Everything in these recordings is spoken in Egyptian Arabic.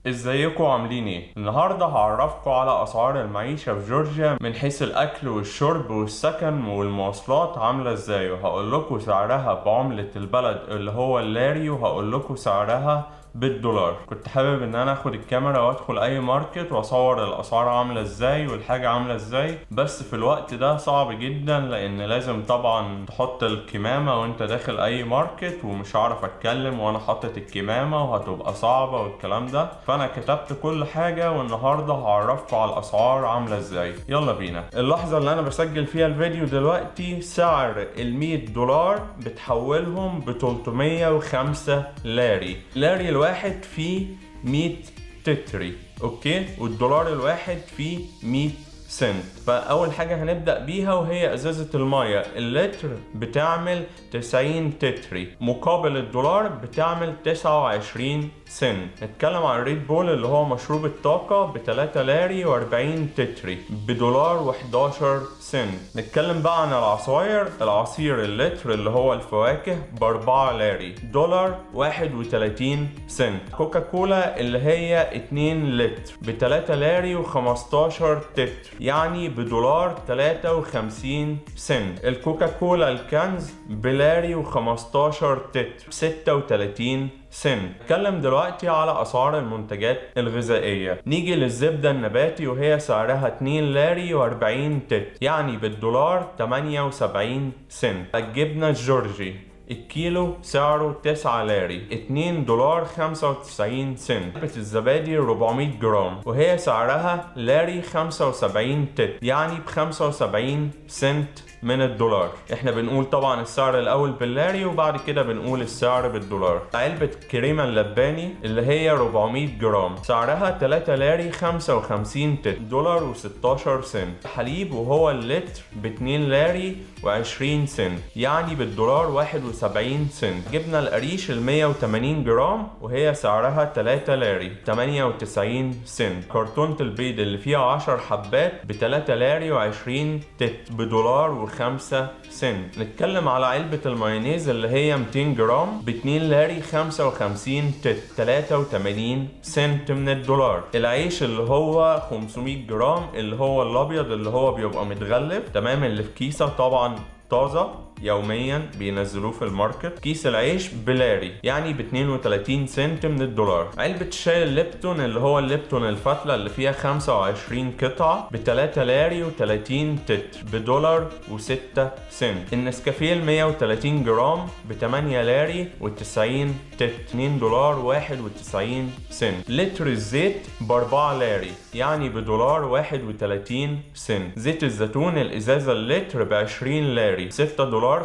ازيكم عاملين ايه؟ النهارده هعرفكم على اسعار المعيشة في جورجيا من حيث الاكل والشرب والسكن والمواصلات عاملة ازاي وهقول لكم سعرها بعملة البلد اللي هو اللاري وهقول لكم سعرها بالدولار كنت حابب ان انا اخد الكاميرا وادخل اي ماركت واصور الاسعار عامله ازاي والحاجه عامله ازاي بس في الوقت ده صعب جدا لان لازم طبعا تحط الكمامه وانت داخل اي ماركت ومش هعرف اتكلم وانا حاطط الكمامه وهتبقى صعبه والكلام ده فانا كتبت كل حاجه والنهارده هعرفكم على الاسعار عامله ازاي يلا بينا اللحظه اللي انا بسجل فيها الفيديو دلوقتي سعر ال 100 دولار بتحولهم ب 305 لاري لاري الواحد فيه 100 تتري اوكي والدولار الواحد فيه 100 سنت فاول حاجه هنبدا بيها وهي ازازه الميه اللتر بتعمل 90 تتري مقابل الدولار بتعمل 29 سنت نتكلم عن ريد بول اللي هو مشروب الطاقة ب 3 لاري و40 تتري بدولار و11 سنت نتكلم بقى عن العصاير العصير اللتر اللي هو الفواكه ب 4 لاري دولار 31 سنت كوكا كولا اللي هي 2 لتر ب 3 لاري و15 تتر يعني بدولار 53 سنت الكوكا كولا الكنز بلاري و15 تتر 36 سنت نتكلم دلوقتي على اسعار المنتجات الغذائيه نيجي للزبده النباتي وهي سعرها 2 لاري و40 تت يعني بالدولار 78 سنت الجبنه الجورجي الكيلو سعره 9 لاري 2 دولار 95 سنت علبة الزبادي 400 جرام وهي سعرها لاري 75 تت يعني ب 75 سنت من الدولار احنا بنقول طبعا السعر الاول باللاري وبعد كده بنقول السعر بالدولار علبة كريمة اللباني اللي هي 400 جرام سعرها 3 لاري 55 تت دولار و16 سنت حليب وهو اللتر ب 2 لاري و20 سنت يعني بالدولار 71 سنت جبنا القريش ال 180 جرام وهي سعرها 3 لاري 98 سنت كرتونة البيض اللي فيها 10 حبات ب 3 لاري و20 تت بدولار و 5 سنت نتكلم على علبة المايونيز اللي هي 200 جرام ب 2 لاري 55 تت 83 سنت من الدولار العيش اللي هو 500 جرام اللي هو الابيض اللي هو بيبقى متغلف تمام اللي في كيسة طبعا طازة يوميا بينزلوه في الماركت كيس العيش بلاري يعني ب 32 سنت من الدولار علبة الشاي الليبتون اللي هو الليبتون الفتلة اللي فيها 25 قطعة ب 3 لاري و30 تتر بدولار و6 سنت النسكافيه ال 130 جرام ب 8 لاري و90 تتر 2 دولار 91 سنت لتر الزيت ب 4 لاري يعني بدولار 31 سنت زيت الزيتون الازازة اللتر ب 20 لاري 6 دولار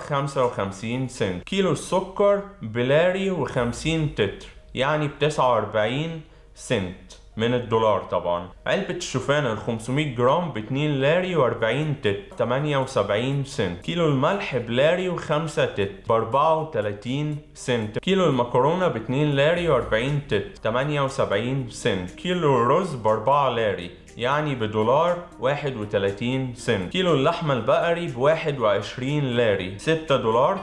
55 سنت كيلو السكر بلاري و50 تتر يعني ب 49 سنت من الدولار طبعا علبة الشوفان ال 500 جرام ب 2 لاري و40 تت 78 سنت كيلو الملح بلاري و5 تت ب 34 سنت كيلو المكرونة ب 2 لاري و40 تت 78 سنت كيلو الرز ب 4 لاري يعني بدولار 31 سنت كيلو اللحمة البقري ب 21 لاري 6 دولار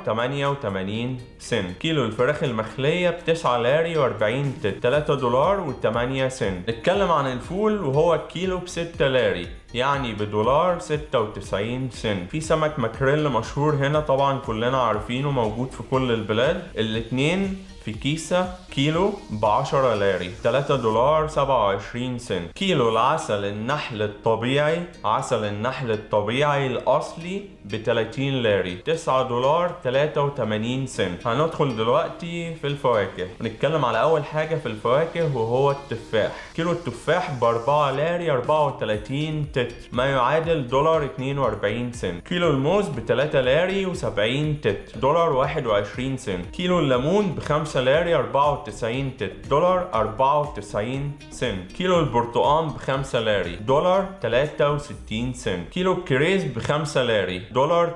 88 سنت كيلو الفراخ المخلية ب 9 لاري و40 تت 3 دولار و8 سنت نتكلم عن الفول وهو الكيلو ب 6 لاري يعني بدولار 96 سنت في سمك ماكريل مشهور هنا طبعا كلنا عارفينه موجود في كل البلاد الاتنين في كيسة كيلو ب 10 لاري 3 دولار 27 سنت كيلو العسل النحل الطبيعي عسل النحل الطبيعي الأصلي ب 30 لاري 9 دولار 83 سنت هندخل دلوقتي في الفواكه نتكلم على أول حاجة في الفواكه وهو التفاح كيلو التفاح ب 4 لاري 34 تت ما يعادل دولار 42 سنت كيلو الموز ب 3 لاري و70 تت دولار 21 سنت كيلو الليمون ب 5 لاري 94 تت دولار 94 سنت كيلو البرتقال ب 5 لاري دولار 63 سنت كيلو الكريز ب 5 لاري دولار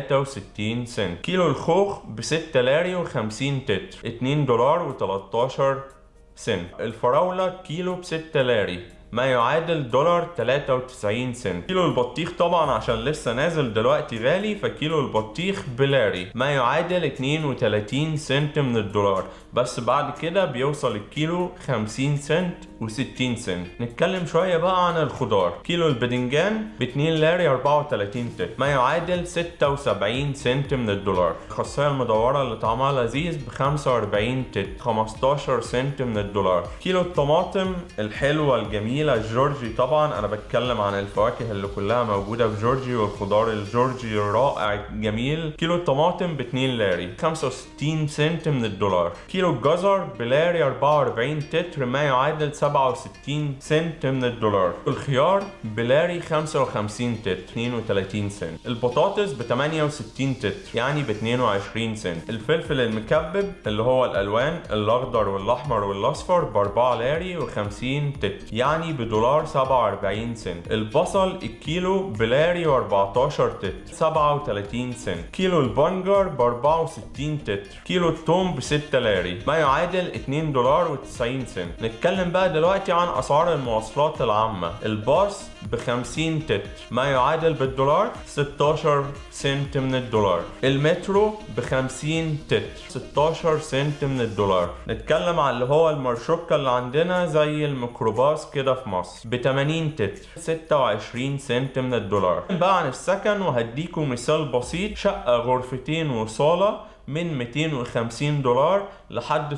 63 سنت كيلو الخوخ ب 6 لاري و50 تت 2 دولار و13 سنت الفراولة كيلو ب 6 لاري ما يعادل دولار 93 سنت كيلو البطيخ طبعا عشان لسه نازل دلوقتي غالي فكيلو البطيخ بلاري ما يعادل 32 سنت من الدولار بس بعد كده بيوصل الكيلو 50 سنت و60 سنت نتكلم شوية بقى عن الخضار كيلو البدنجان ب 2 لاري 34 تت ما يعادل 76 سنت من الدولار الخاصية المدورة اللي طعمها لذيذ ب 45 تت 15 سنت من الدولار كيلو الطماطم الحلوة الجميلة الجورجي طبعا انا بتكلم عن الفواكه اللي كلها موجودة في جورجي والخضار الجورجي الرائع الجميل كيلو الطماطم ب 2 لاري 65 سنت من الدولار كيلو الجزر بلاري 44 تتر ما يعادل 67 سنت من الدولار الخيار بلاري 55 تتر 32 سنت البطاطس ب 68 تتر يعني ب 22 سنت الفلفل المكبب اللي هو الالوان الاخضر والاحمر والاصفر ب 4 لاري و50 تتر يعني بدولار 47 سنت البصل الكيلو بلاري و14 تتر 37 سنت كيلو البنجر ب 64 تتر كيلو الثوم ب 6 لاري ما يعادل 2 دولار و90 سنت نتكلم بقى دلوقتي عن اسعار المواصلات العامة الباص ب 50 تتر ما يعادل بالدولار 16 سنت من الدولار المترو ب 50 تتر 16 سنت من الدولار نتكلم عن اللي هو المرشوكة اللي عندنا زي الميكروباص كده في مصر ب 80 تتر 26 سنت من الدولار بقى عن السكن وهديكم مثال بسيط شقة غرفتين وصالة من 250 دولار لحد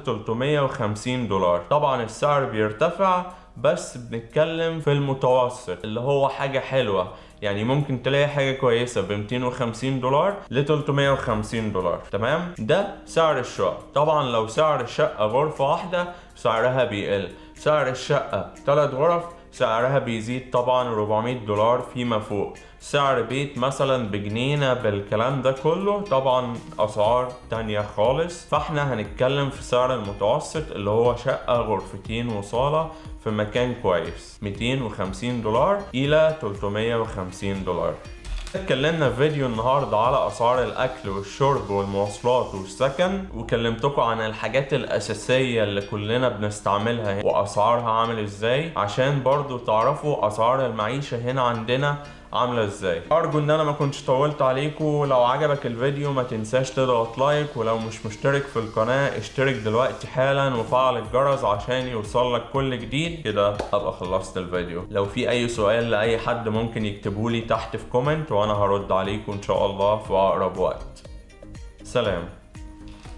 350 دولار طبعا السعر بيرتفع بس بنتكلم في المتوسط اللي هو حاجة حلوة يعني ممكن تلاقي حاجة كويسة ب 250 دولار ل 350 دولار تمام ده سعر الشقة طبعا لو سعر الشقة غرفة واحدة سعرها بيقل سعر الشقة ثلاث غرف سعرها بيزيد طبعا 400 دولار فيما فوق سعر بيت مثلا بجنينة بالكلام ده كله طبعا أسعار تانية خالص فاحنا هنتكلم في سعر المتوسط اللي هو شقة غرفتين وصالة في مكان كويس 250 دولار إلى 350 دولار اتكلمنا في فيديو النهاردة على أسعار الأكل والشرب والمواصلات والسكن وكلمتكم عن الحاجات الأساسية اللي كلنا بنستعملها وأسعارها عامل إزاي عشان برضو تعرفوا أسعار المعيشة هنا عندنا عامله ازاي ارجو ان انا ما كنتش طولت عليكم لو عجبك الفيديو ما تنساش تضغط لايك ولو مش مشترك في القناه اشترك دلوقتي حالا وفعل الجرس عشان يوصل لك كل جديد كده ابقى خلصت الفيديو لو في اي سؤال لاي حد ممكن يكتبولي تحت في كومنت وانا هرد عليكم ان شاء الله في اقرب وقت سلام